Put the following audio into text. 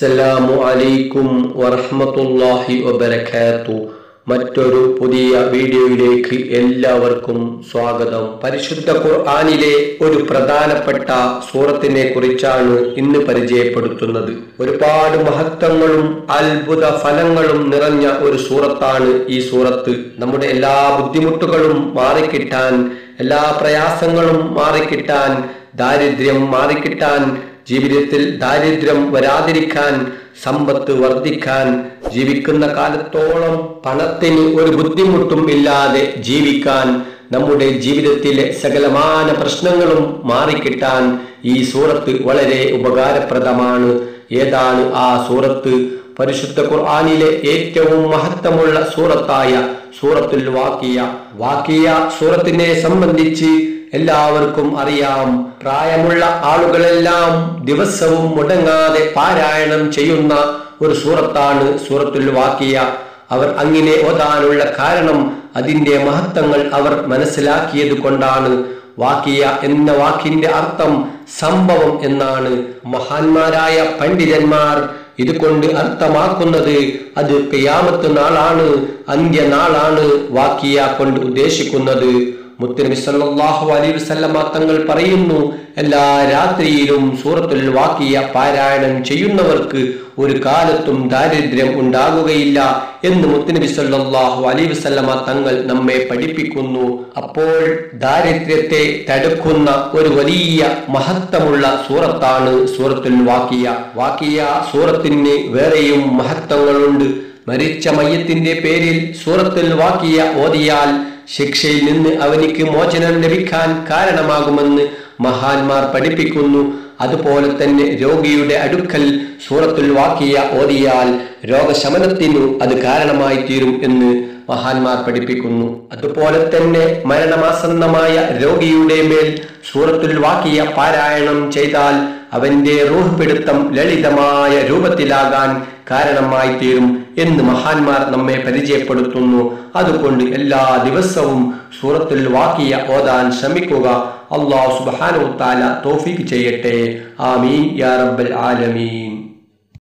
അസ്സലാമു അലൈക്കും വറഹ്മത്തുള്ളാഹി വബറകാത്തു മറ്റൊരു പുതിയ വീഡിയോയിലേക്ക് എല്ലാവർക്കും സ്വാഗതം പരിശുദ്ധ ഖുർആനിലെ ഒരു പ്രധാനപ്പെട്ട സൂറത്തിനെ കുറിച്ചാണ് ഇന്ന് പരിചയപ്പെടുത്തുന്നത് ഒരുപാട് മഹത്വങ്ങളും അത്ഭുത ഫലങ്ങളും നിറഞ്ഞ ഒരു സൂറത്താണ് ഈ സൂറത്ത് നമ്മുടെ എല്ലാ ബുദ്ധിമുട്ടുകളും മാറിക്കിട്ടാൻ എല്ലാ പ്രയാസങ്ങളും മാറിക്കിട്ടാൻ ദാരിദ്ര്യം മാറിക്കിട്ടാൻ ജീവിതത്തിൽ ദാരിദ്ര്യം വരാതിരിക്കാൻ സമ്പത്ത് വർദ്ധിക്കാൻ ജീവിക്കുന്ന കാലത്തോളം പണത്തിന് ഒരു ബുദ്ധിമുട്ടും ഇല്ലാതെ ജീവിക്കാൻ നമ്മുടെ ജീവിതത്തിലെ സകലമാന പ്രശ്നങ്ങളും മാറിക്കിട്ടാൻ ഈ സൂറത്ത് വളരെ ഉപകാരപ്രദമാണ് ഏതാണ് ആ സൂറത്ത് പരിശുദ്ധ ഖുർആനിലെ ഏറ്റവും മഹത്വമുള്ള സൂറത്തായ സൂറത്തുൽ വാക്കിയ വാക്കിയ സൂറത്തിനെ സംബന്ധിച്ച് എല്ലാവർക്കും അറിയാം പ്രായമുള്ള ആളുകളെല്ലാം ദിവസവും മുടങ്ങാതെ പാരായണം ചെയ്യുന്ന ഒരു സൂറത്താണ് സൂറത്തുൽ വാക്കിയ അവർ അങ്ങനെ ഓതാനുള്ള കാരണം അതിന്റെ മഹത്വങ്ങൾ അവർ മനസ്സിലാക്കിയത് കൊണ്ടാണ് വാക്കിയ എന്ന വാക്കിന്റെ അർത്ഥം സംഭവം എന്നാണ് മഹാന്മാരായ പണ്ഡിതന്മാർ ഇതുകൊണ്ട് അർത്ഥമാക്കുന്നത് അത് പെയ്യാമത്ത് നാളാണ് അന്ത്യനാളാണ് വാക്കിയ കൊണ്ട് ഉദ്ദേശിക്കുന്നത് മുത്തനബി സല്ലല്ലാഹു അലൈഹി വസല്ലമ തങ്ങൾ പറയുന്നു എല്ലാ രാത്രിയിലും സൂറത്തുൽ വാക്കിയ പാരായണം ചെയ്യുന്നവർക്ക് ഒരു കാലത്തും ദാരിദ്ര്യം ഉണ്ടാകുകയില്ല എന്ന് മുത്തനബി സല്ലല്ലാഹു അലൈഹി വസല്ലമ തങ്ങൾ നമ്മെ പഠിപ്പിക്കുന്നു അപ്പോൾ ദാരിദ്ര്യത്തെ തടുക്കുന്ന ഒരു വലിയ മഹത്വമുള്ള സൂറത്താണ് സൂറത്തുൽ വാക്കിയ വാക്കിയ സൂറത്തിന് വേറെയും മഹത്വങ്ങളുണ്ട് മരിച്ച മയ്യത്തിന്റെ പേരിൽ സൂറത്തുൽ വാക്കിയ ഓതിയാൽ ശിക്ഷയിൽ നിന്ന് അവനിക്ക് മോചനം ലഭിക്കാൻ കാരണമാകുമെന്ന് മഹാന്മാർ പഠിപ്പിക്കുന്നു അതുപോലെ തന്നെ രോഗിയുടെ അടുക്കൽ സൂറത്തുൽ വാക്കിയ ഓതിയാൽ രോഗശമനത്തിനു അത് കാരണമായി തീരും എന്ന് മഹാന്മാർ പഠിപ്പിക്കുന്നു അതുപോലെ തന്നെ മരണമാസന്നമായ രോഗിയുടെ മേൽ സൂറത്തുൽ വാക്കിയ പാരായണം ചെയ്താൽ അവന്റെ റൂഹ് പിടുത്തം ലളിതമായ രൂപത്തിലാകാൻ കാരണമായി തീരും എന്ന് മഹാന്മാർ നമ്മെ പരിചയപ്പെടുത്തുന്നു അതുകൊണ്ട് എല്ലാ ദിവസവും സൂറത്തുൽ വാക്കിയ ഓതാൻ ശ്രമിക്കുക അള്ളാഹു സുബാനു താല തോഫീക്ക് ചെയ്യട്ടെ ആമീൻ യാ റബ്ബൽ ആലമീൻ